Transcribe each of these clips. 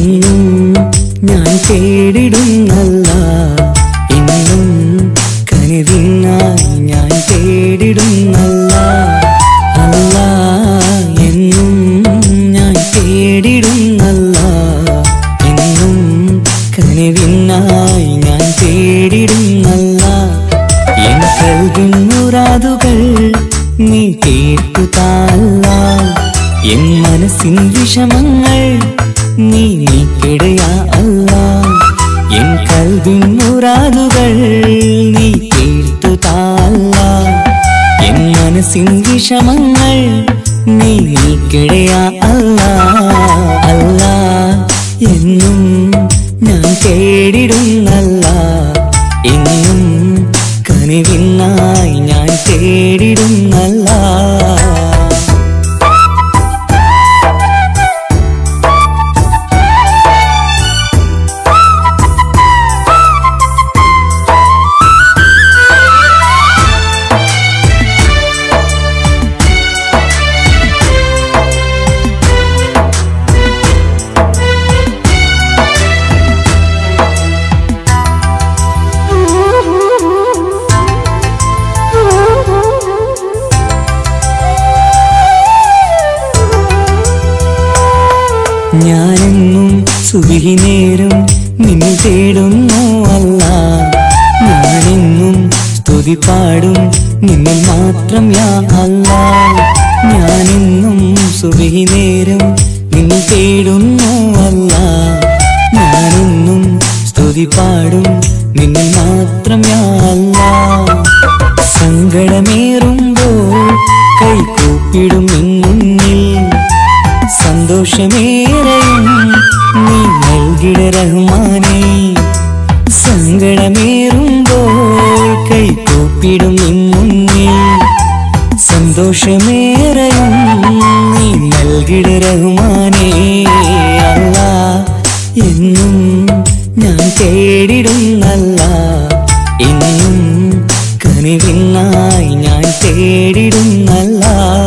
എന്നും ഞാൻ തേടിടുന്നല്ല എന്നും കനിവിനായി ഞാൻ തേടിടുന്നല്ല അല്ല എന്നും ഞാൻ തേടിടുന്നല്ല എന്നും കനിവിനായി ഞാൻ തേടിടുന്നല്ല എൻ കൽവിൻ മുറാതുകൾ നീ കേട്ടു താല്ല എൻ മനസ്സിൻ വിഷമങ്ങൾ നീ നീക്കിടയാ അല്ല എൻ കൽവിൻ മുറാതുകൾ നീ കേട്ടു താല്ല എൻ മനസ്സിൻ വിഷമങ്ങൾ നീ നീക്കിടയാ അല്ല അല്ല എന്നും ഞാൻ തേടിടുന്നല്ല എന്നും കനിവിനായി ഞാൻ തേടിടുന്നല്ല ഞാനെന്നും സുബിഹി നേരം നിന്നെ തേടുന്നു അല്ല ഞാനെന്നും സ്തുതി പാടും നിന്നിൽ മാത്രം യാ അല്ല ഞാനെന്നും സുബിഹി നേരം നിന്നെ തേടുന്നു അല്ല ഞാനെന്നും സ്തുതി പാടും നിന്നിൽ മാത്രം യാ അല്ല സങ്കടമേറുമ്പോൾ കൈകൂപ്പിടും നിൻ മുന്നിൽ സന്തോഷമേറെയും നീ നൽകിട റഹ്മാനേ സങ്കടമേറുമ്പോൾ കൈകൂപ്പിടും നിൻ മുന്നിൽ സന്തോഷമേറെയും നീ നൽകിട റഹ്മാനേ അല്ല എന്നും ഞാൻ തേടിടുന്നല്ല എന്നും കനിവിനായി ഞാൻ തേടിടുന്നല്ല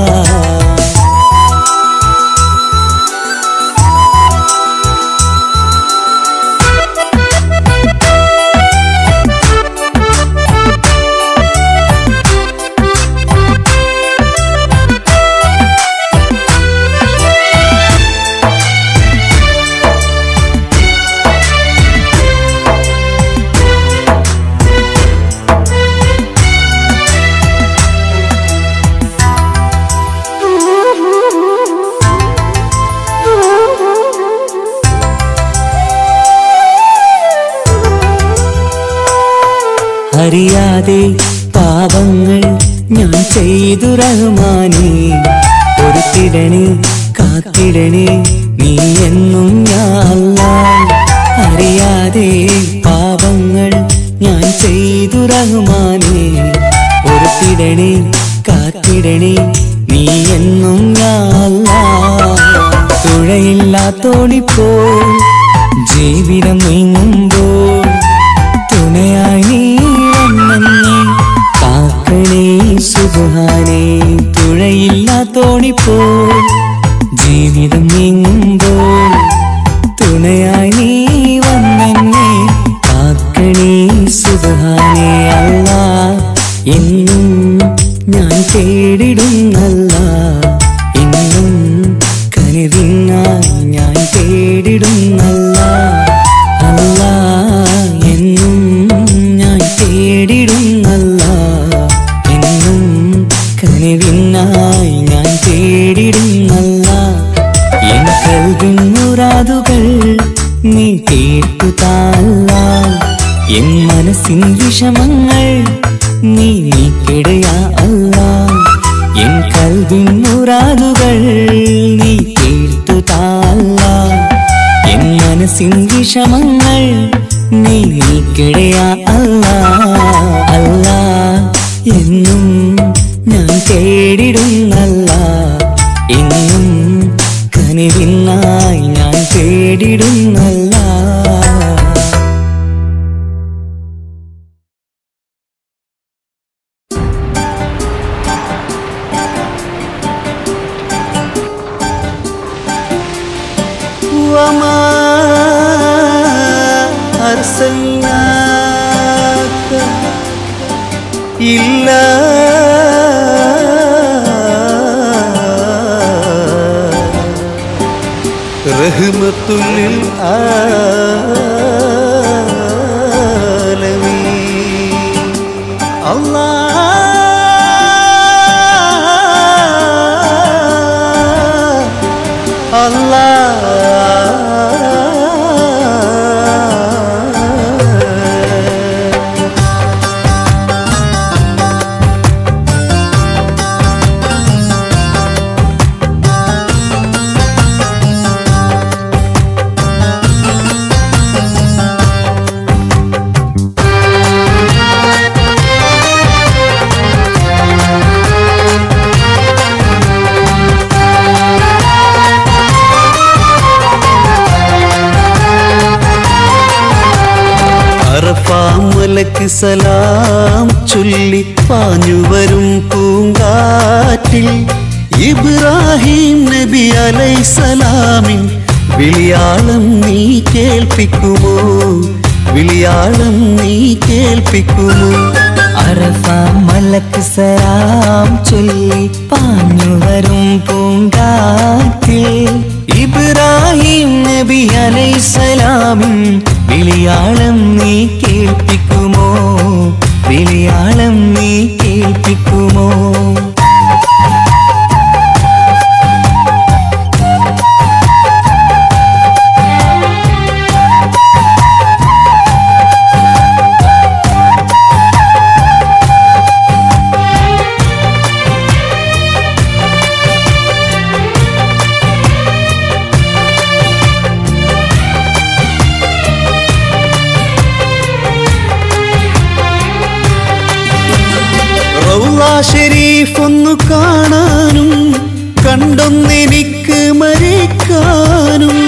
അറിയാതെ പാപങ്ങൾ ഞാൻ ചെയ്തു റഹ്മാനേ ഒരുത്തിടണേ കാത്തിടണേ നീ എന്നും ഞാല്ല അറിയാതെ പാപങ്ങൾ ഞാൻ ചെയ്തു റഹ്മാനേ ഒരുത്തിടണേ കാത്തിടണേ നീ എന്നും ഞാല്ല തുഴയില്ലാത്തോടിപ്പോ ജീവിതം നീങ്ങുമ്പോൾ തുണയായി നീ വന്നെന്നെ കാക്കണേ സുബാനേ തുഴയില്ലാത്തോണിപ്പോ ജീവിതം നീങ്ങുമ്പോൾ തുണയായി നീ വന്നെന്നെ കാക്കണേ സുബാനേ അല്ല എന്നും ഞാൻ തേടിടുന്നല്ല എന്നും കരുതിനായി ഞാൻ തേടിടുന്നല്ല അല്ല എന്നും ഞാൻ തേടിടുന്നല്ല എന്നും കനിവിനായി ഞാൻ തേടിടുന്നല്ല എൻ കൽവിൻ മുറാതുകൾ നീ കേട്ടു താല്ല എൻ മനസ്സിൻ വിഷമങ്ങൾ നീ നീക്കിടയാ അല്ല എൻ കൽവിൻ മുറാതുകൾ നീ കേട്ടു താല്ല എൻ മനസ്സിൻ വിഷമങ്ങൾ നീ നീക്കിടയാ അല്ല അല്ല എന്നും ഞാൻ തേടിടുന്നല്ല എന്നും കനിവിനായി ഞാൻ തേടിടുന്നല്ല وما العالمين الله الله അറഫാമലക്ക് സലാം ചൊല്ലി പാഞ്ഞു വരും പൂങ്കാറ്റിൽ ഇബ്രാഹിം നബി അലൈസലാമിൻ വിളിയാളം നീ കേൾപ്പിക്കുമോ വിളിയാളം നീ കേൾപ്പിക്കുമോ അറഫ മലക്ക് സലാം ചൊല്ലി പാഞ്ഞു വരും പൂങ്കാറ്റിൽ ഇബ്രാഹിം നബി അലൈസലാമിൻ വിളിയാളം നീ കേൾപ്പിക്കുമോ വിളിയാളം നീ കേൾപ്പിക്കുമോ റൗള ഷെരീഫ് ഒന്ന് കാണാനും കണ്ടൊന്നെനിക്ക് മരിക്കാനും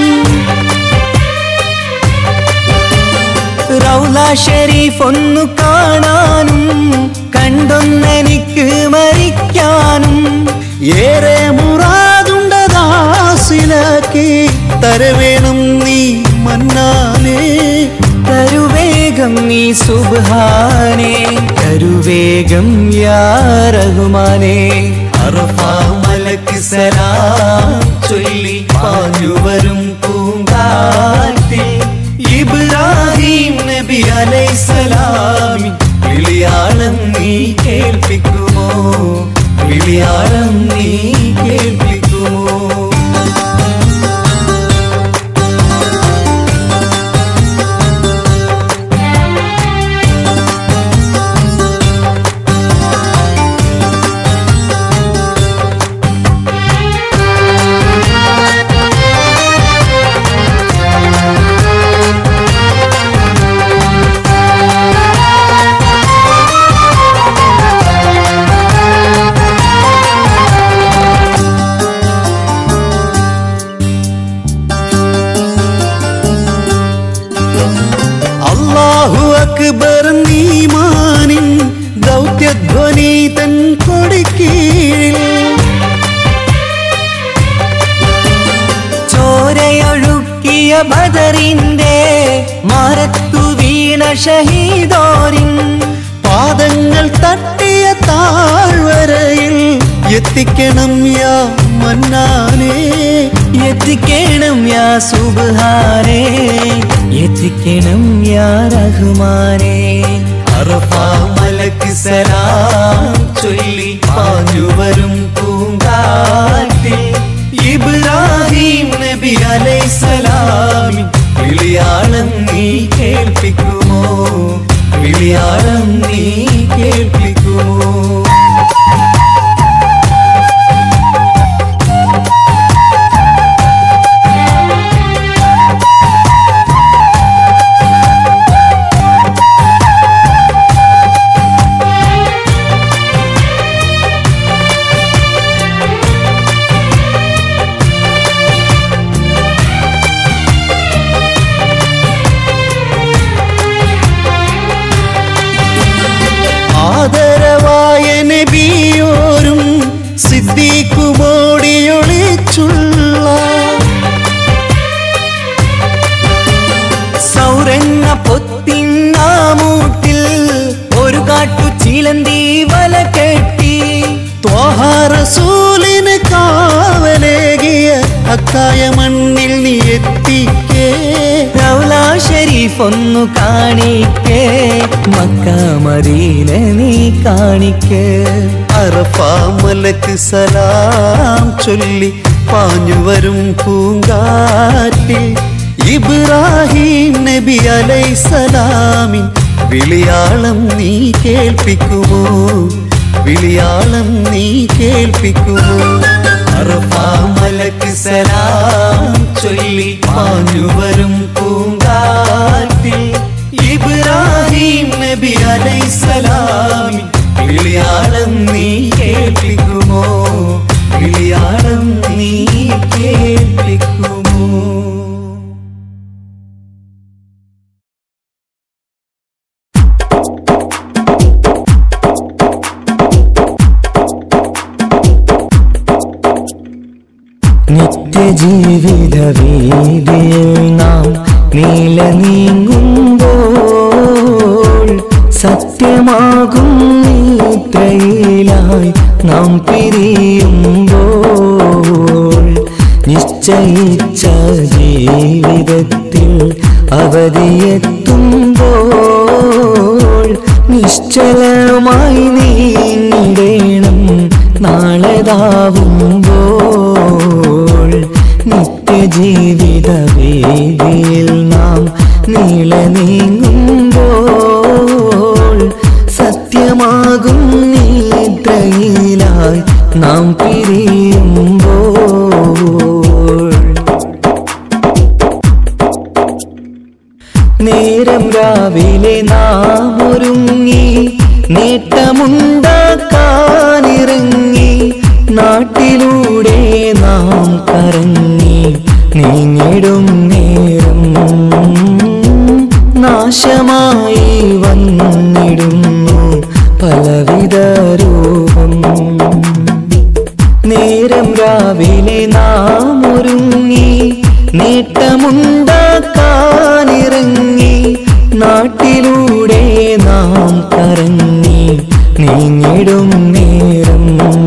റൗല ഷരീഫ് ഒന്നു കാണാനും കണ്ടൊന്നെനിക്ക് മരിക്കാനും ഏറെ മുറാതുണ്ടദാസിലാക്കി തരവേണം നീ മന്നാനേ തരുവേഗം നീ സുബ്ഹാനേ തരുവേഗം യാ റഹ്മാനേ അറഫാ മലക്ക് സലാം ചൊല്ലി പാഞ്ഞു വരും പൂങ്കാറ്റിൽ ഇബ്രാഹിം നബി അലൈസലാമി വിളിയാളം നീ കേൾപ്പിക്കുമോ വിളിയാളം നീ കേൾപ്പിക്കുമോ അല്ലാഹു അക്ബർ നീമാനിൻ ദൗത്യധ്വനി തൻ കൊടിക്കീഴിൽ ചോരയൊഴുക്കിയ ബദറിന്റെ മരത്തു വീണ ഷഹീദോരിൻ പാദങ്ങൾ തട്ടിയ താഴ്വരയിൽ എത്തിക്കണം യാ മന്നാനേ എത്തിക്കണം യാ സുബ്ഹാനേ എത്തിക്കണം യാ റഹ്മാനേ അറഫാ മലക്ക് സലാം ചൊല്ലി പാഞ്ഞു വരും പൂങ്കാറ്റിൽ ഇബ്രാഹിം നബി അലൈസലാമി വിളിയാളം നീ കേൾപ്പിക്കുമോ വിളിയാളം നീ കേൾപ്പിക്കുമോ ആദരവായ നബിയോരും സിദ്ദീഖുമോടിയൊളിച്ചുള്ള സൗരങ്ങ പൊത്തിന്നാമൂട്ടിൽ ഒരു കാട്ടു ചീലന്തി വല കെട്ടി ത്വാഹാറസൂലിന് കാവലേകിയ അക്കായ മണ്ണിൽ നീ എത്തിക്കേ ഷരീഫ് ഒന്നു കാണിക്കേ മക്ക മദീന നീ കാണിക്കേ അറഫ മലക്ക് സലാം ചൊല്ലി പാഞ്ഞു വരും പൂങ്കാറ്റിൽ ഇബ്രാഹിം നബി അലൈസലാമിൻ വിളിയാളം നീ കേൾപ്പിക്കുമോ വിളിയാളം നീ കേൾപ്പിക്കുമോ അറഫ മലക്ക് സലാം ചൊല്ലി പാഞ്ഞു വരും പൂങ്കാറ്റിൽ ഇബ്രാഹിം നബി അലൈസലാമിൻ വിളിയാളം നീ കേൾപ്പിക്കുമോ വിളിയാളം നീ കേൾപ്പിക്കുമോ നിത്യജീവിത വീതിയിൽ നാം നീല നീങ്ങുമ്പോൾ സത്യമാകും നിദ്രയിലായി നാം പിരിയുമ്പോൾ നിശ്ചയിച്ച ജീവിതത്തിൽ അവധിയെത്തുമ്പോൾ നിശ്ചലമായി നീങ്ങിടേണം നാളെതാവുമ്പോൾ നിത്യജീവിത വേദിയിൽ നാം നീള നീങ്ങുമ്പോൾ സത്യമാകും നിദ്രയിലായി നാം പിരിയുമ്പോൾ നേരം രാവിലെ നാം ഒരുങ്ങി നേട്ടമുണ്ടാക്കാനിറങ്ങി നാട്ടിലൂടെ നാം കറങ്ങി നീങ്ങിടും നേരം നാശമായി വന്നിടുന്നു പലവിധ രൂപം നേരം രാവിലെ നാം ഒരുങ്ങി നേട്ടമുണ്ടാക്കാനിറങ്ങി നാട്ടിലൂടെ നാം കറങ്ങി നീങ്ങിടും നേരം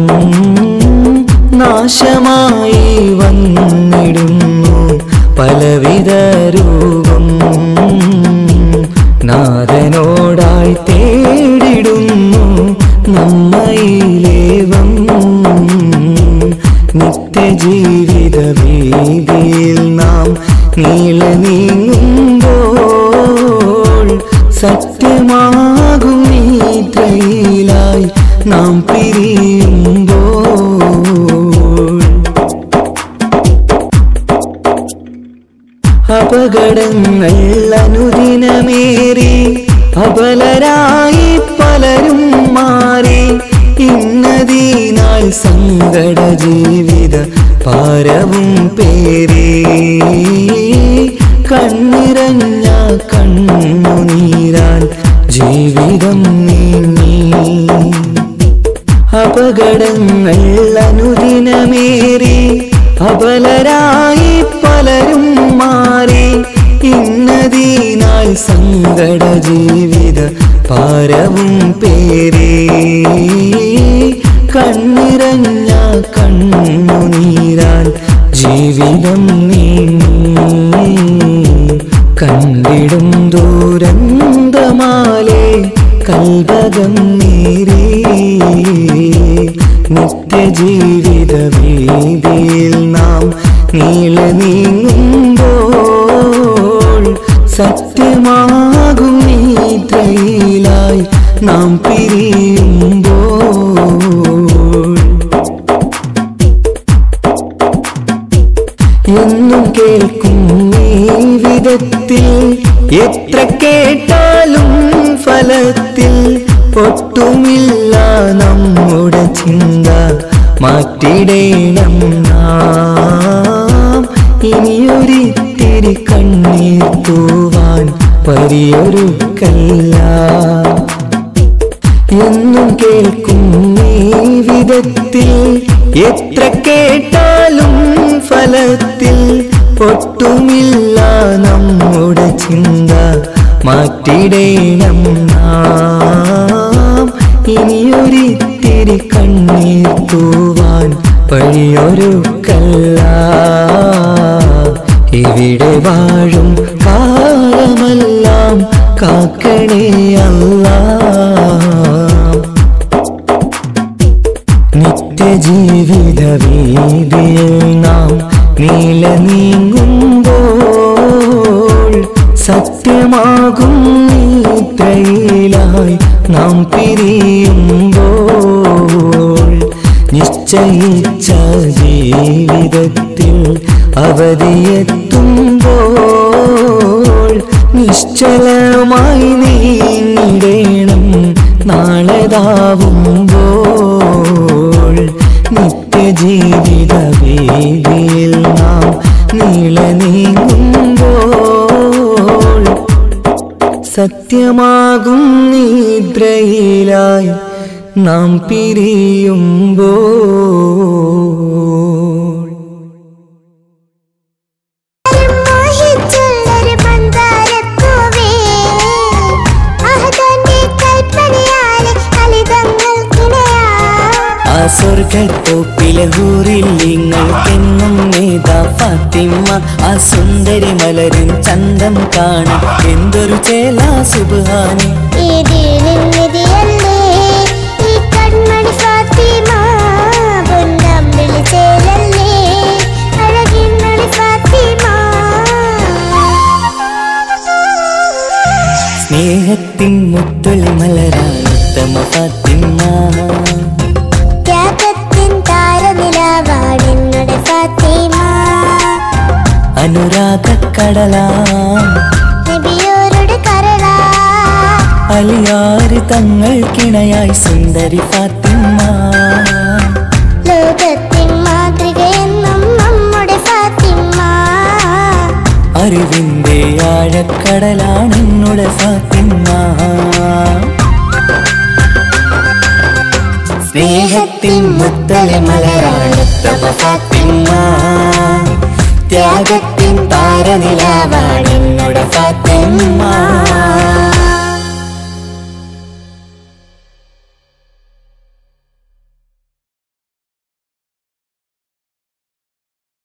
നാശമായി വന്നിടുന്നു പലവിധ രൂപം നാഥനോടായി തേടിടുന്നു നമ്മയിലേവം നിത്യജീവിത വീതിയിൽ നാം നീള നീങ്ങുമ്പോൾ സത്യമാകും നീത്രയിലായി നാം പിരിയുമ്പോൾ അപകടങ്ങൾ അനുദിനമേറി അപലരായി പലരും മാറി ഇന്നതീനായി സങ്കട ജീവിത പാരവും പേരേ കണ്ണിറഞ്ഞ കണ്ണുനീരാൻ ജീവിതം നീങ്ങി അപകടങ്ങൾ അനുദിനമേറി അപലരായി പലരും മാറി ഇന്നതീനായി സങ്കട ജീവിത പാരവും പേരേ കണ്ണിറഞ്ഞ കണ്ണുനീരാൻ ജീവിതം നീങ്ങി കണ്ടിടും ദൂരന്തമാലേ കൽവകം നീരേ നിത്യജീവിത വീതിയിൽ നാം നീള നീങ്ങുമ്പോൾ സത്യമാകും നീത്രയിലായി നാം പിരിയുമ്പോൾ എന്നും കേൾക്കും ഈ വിധത്തിൽ എത്ര കേട്ടാലും ഫലത്തിൽ ഒട്ടുമില്ല നമ്മുടെ ചിന്ത മാറ്റിടേണം നാം ഇനിയൊരിത്തിരി കണ്ണീർ തൂവാൻ പരിയൊരുക്കല്ല എന്നും കേൾക്കും ഈ വിധത്തിൽ എത്ര കേട്ടാലും ഫലത്തിൽ ഒട്ടുമില്ല നമ്മുടെ ചിന്ത മാറ്റിടേണം നാം ഇനിയൊരിത്തിരി കണ്ണീർ തൂവാൻ വഴിയൊരുക്കല്ല ഇവിടെ വാഴും കാലമല്ല സത്യമാകും നിദ്രയിലായി നാം പിരിയുമ്പോൾ നിശ്ചയിച്ച ജീവിതത്തിൽ അവധിയെത്തുമ്പോൾ നിശ്ചലമായി നീങ്ങിടേണം നാളെതാവുമ്പോൾ നിത്യജീവിത വേദിയിൽ നാം നീള നീങ്ങുമ്പോൾ സത്യമാകും നിദ്രയിലായി നാം പിരിയുമ്പോൾ മോഹിച്ചുള്ളൊരു മന്ദാരപ്പൂവേ, അഹദന്റെ കൽപ്പനയാലെ ഫലിതങ്ങൾക്കിണയാ. ആ സ്വർഗത്തോപ്പിലെ ഹൂറിൽ നിങ്ങൾക്കെന്നും നേതാ ഫാത്തിമ ആ സുന്ദരി മലരിൻ ചന്തം കാണാൻ എന്തൊരു ചേല സുബാനി ഈ ദീനിൻ നിധിയല്ലേ, ഈ കൺമണി ഫാത്തിമ. പൊന്നമ്പിളി ചേലല്ലേ, അഴകിന്നണി ഫാത്തിമ. സ്നേഹത്തിൻ മുത്തൊളി മലരാണ് ഉത്തമ ഫാത്തിമ ത്യാഗത്തിൻ താരനിലാവാണെന്നുടെ ഫാത്തിമ. അനുരാഗക്കടലാം നബിയോരുടെ കരളാ അലിയാറ് തങ്ങൾക്കിണയായി സുന്ദരി ഫാത്തിമ ലോകത്തിൻ മാതൃകയെന്നും നമ്മുടെ ഫാത്തിമ അറിവിന്റെ ആഴക്കടലാണ് എന്നുടെ ഫാത്തിമ സ്നേഹത്തിൻ മുത്തളി മലരാണ് ഉത്തമ ഫാത്തിമ ത്യാഗത്തിൻ താരനിലാവാണ് എന്നുടെ